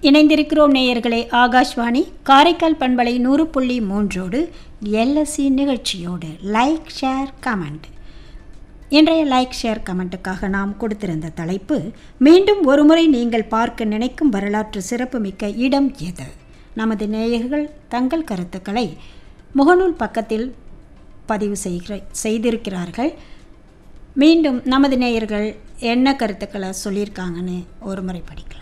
இணைந்திருக்கிறோம் நேயர்களே ஆகாஷ்வாணி காரைக்கால் பண்பலை நூறு புள்ளி மூன்றோடு எல்எஸ்சி நிகழ்ச்சியோடு லைக் ஷேர் கமெண்ட் இன்றைய லைக் ஷேர் கமெண்ட்டுக்காக நாம் கொடுத்திருந்த தலைப்பு மீண்டும் ஒருமுறை நீங்கள் பார்க்க நினைக்கும் வரலாற்று சிறப்புமிக்க இடம் எது நமது நேயர்கள் தங்கள் கருத்துக்களை முகநூல் பக்கத்தில் பதிவு செய்கிற செய்திருக்கிறார்கள் மீண்டும் நமது நேயர்கள் என்ன கருத்துக்களை சொல்லியிருக்காங்கன்னு ஒரு முறை படிக்கலாம்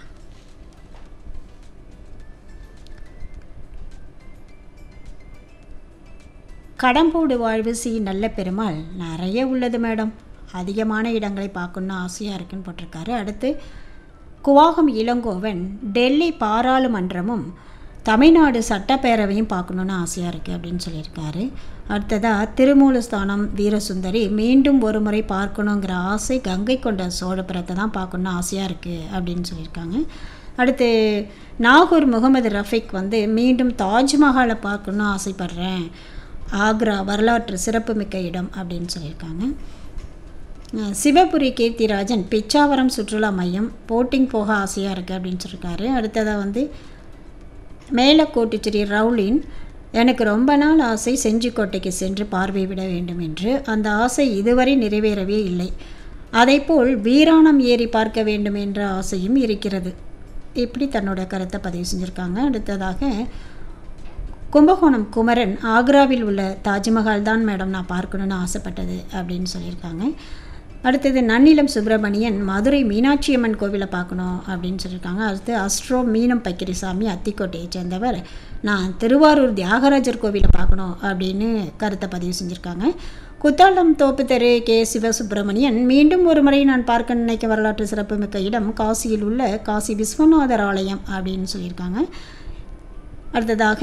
கடம்போடு வாழ்வு சி நல்ல பெருமாள் நிறைய உள்ளது மேடம் அதிகமான இடங்களை பார்க்கணுன்னு ஆசையாக இருக்குன்னு போட்டிருக்காரு அடுத்து குவாகம் இளங்கோவன் டெல்லி பாராளுமன்றமும் தமிழ்நாடு சட்டப்பேரவையும் பார்க்கணுன்னு ஆசையாக இருக்குது அப்படின்னு சொல்லியிருக்காரு அடுத்ததாக திருமூலஸ்தானம் வீரசுந்தரி மீண்டும் ஒரு முறை பார்க்கணுங்கிற ஆசை கங்கை கொண்ட சோழபுரத்தை தான் பார்க்கணுன்னு ஆசையாக இருக்குது அப்படின்னு சொல்லியிருக்காங்க அடுத்து நாகூர் முகமது ரஃபிக் வந்து மீண்டும் தாஜ்மஹாலை பார்க்கணுன்னு ஆசைப்பட்றேன் ஆக்ரா வரலாற்று சிறப்புமிக்க இடம் அப்படின்னு சொல்லியிருக்காங்க அஹ் சிவபுரி கீர்த்திராஜன் பிச்சாவரம் சுற்றுலா மையம் போட்டிங் போக ஆசையாக இருக்குது அப்படின்னு சொல்லியிருக்காரு அடுத்ததாக வந்து மேலக்கோட்டுச்சிரி ரவுலின் எனக்கு ரொம்ப நாள் ஆசை செஞ்சிக்கோட்டைக்கு சென்று பார்வையிட வேண்டும் என்று அந்த ஆசை இதுவரை நிறைவேறவே இல்லை அதைப்போல் வீராணம் ஏறி பார்க்க வேண்டும் என்ற ஆசையும் இருக்கிறது இப்படி தன்னோட கருத்தை பதிவு செஞ்சுருக்காங்க அடுத்ததாக கும்பகோணம் குமரன் ஆக்ராவில் உள்ள தாஜ்மஹால் தான் மேடம் நான் பார்க்கணுன்னு ஆசைப்பட்டது அப்படின்னு சொல்லியிருக்காங்க அடுத்தது நன்னிலம் சுப்பிரமணியன் மதுரை மீனாட்சி அம்மன் கோவிலை பார்க்கணும் அப்படின்னு சொல்லியிருக்காங்க அடுத்து அஸ்ட்ரோ மீனம் பக்கிரிசாமி அத்திக்கோட்டையை சேர்ந்தவர் நான் திருவாரூர் தியாகராஜர் கோவிலை பார்க்கணும் அப்படின்னு கருத்தை பதிவு செஞ்சுருக்காங்க குத்தாலம் தோப்பு தெரு கே சிவசுப்பிரமணியன் மீண்டும் ஒரு முறை நான் பார்க்க நினைக்க வரலாற்று சிறப்புமிக்க இடம் காசியில் உள்ள காசி விஸ்வநாதர் ஆலயம் அப்படின்னு சொல்லியிருக்காங்க அடுத்ததாக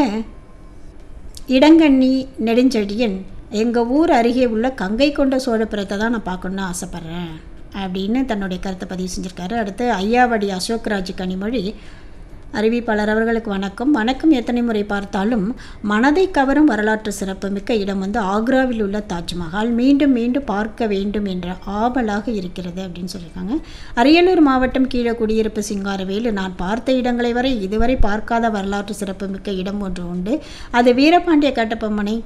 இடங்கண்ணி நெடுஞ்செழியன் எங்கள் ஊர் அருகே உள்ள கங்கை கொண்ட சோழபுரத்தை தான் நான் பார்க்கணுன்னு ஆசைப்பட்றேன் அப்படின்னு தன்னுடைய கருத்தை பதிவு செஞ்சுருக்காரு அடுத்து ஐயாவடி அசோக்ராஜ் கனிமொழி அறிவிப்பாளர் அவர்களுக்கு வணக்கம் வணக்கம் எத்தனை முறை பார்த்தாலும் மனதை கவரும் வரலாற்று சிறப்புமிக்க இடம் வந்து ஆக்ராவில் உள்ள தாஜ்மஹால் மீண்டும் மீண்டும் பார்க்க வேண்டும் என்ற ஆவலாக இருக்கிறது அப்படின்னு சொல்லியிருக்காங்க அரியலூர் மாவட்டம் கீழே குடியிருப்பு சிங்காரவேலு நான் பார்த்த இடங்களை வரை இதுவரை பார்க்காத வரலாற்று சிறப்புமிக்க இடம் ஒன்று உண்டு அது வீரபாண்டிய கட்டபொம்மனை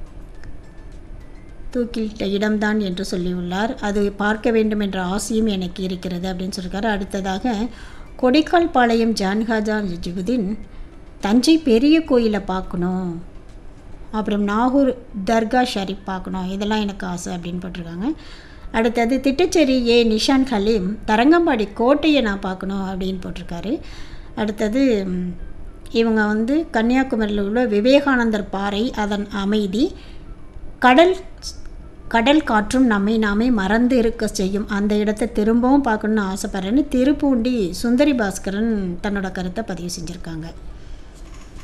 தூக்கிலிட்ட இடம்தான் என்று சொல்லியுள்ளார் அது பார்க்க வேண்டும் என்ற ஆசையும் எனக்கு இருக்கிறது அப்படின்னு சொல்லியிருக்காரு அடுத்ததாக கொடிக்கால் பாளையம் ஜான்ஹாஜா ஜிபுதீன் தஞ்சை பெரிய கோயிலை பார்க்கணும் அப்புறம் நாகூர் தர்கா ஷரீப் பார்க்கணும் இதெல்லாம் எனக்கு ஆசை அப்படின்னு போட்டிருக்காங்க அடுத்தது திட்டச்சேரி ஏ நிஷான் ஹலீம் தரங்கம்பாடி கோட்டையை நான் பார்க்கணும் அப்படின்னு போட்டிருக்காரு அடுத்தது ம், இவங்க வந்து கன்னியாகுமரியில் உள்ள விவேகானந்தர் பாறை அதன் அமைதி கடல் கடல் காற்றும் நம்மை நாமே மறந்து இருக்க செய்யும் அந்த இடத்தை திரும்பவும் பார்க்கணுன்னு ஆசைப்பட்றேன்னு திருப்பூண்டி சுந்தரி பாஸ்கரன் தன்னோட கருத்தை பதிவு செஞ்சுருக்காங்க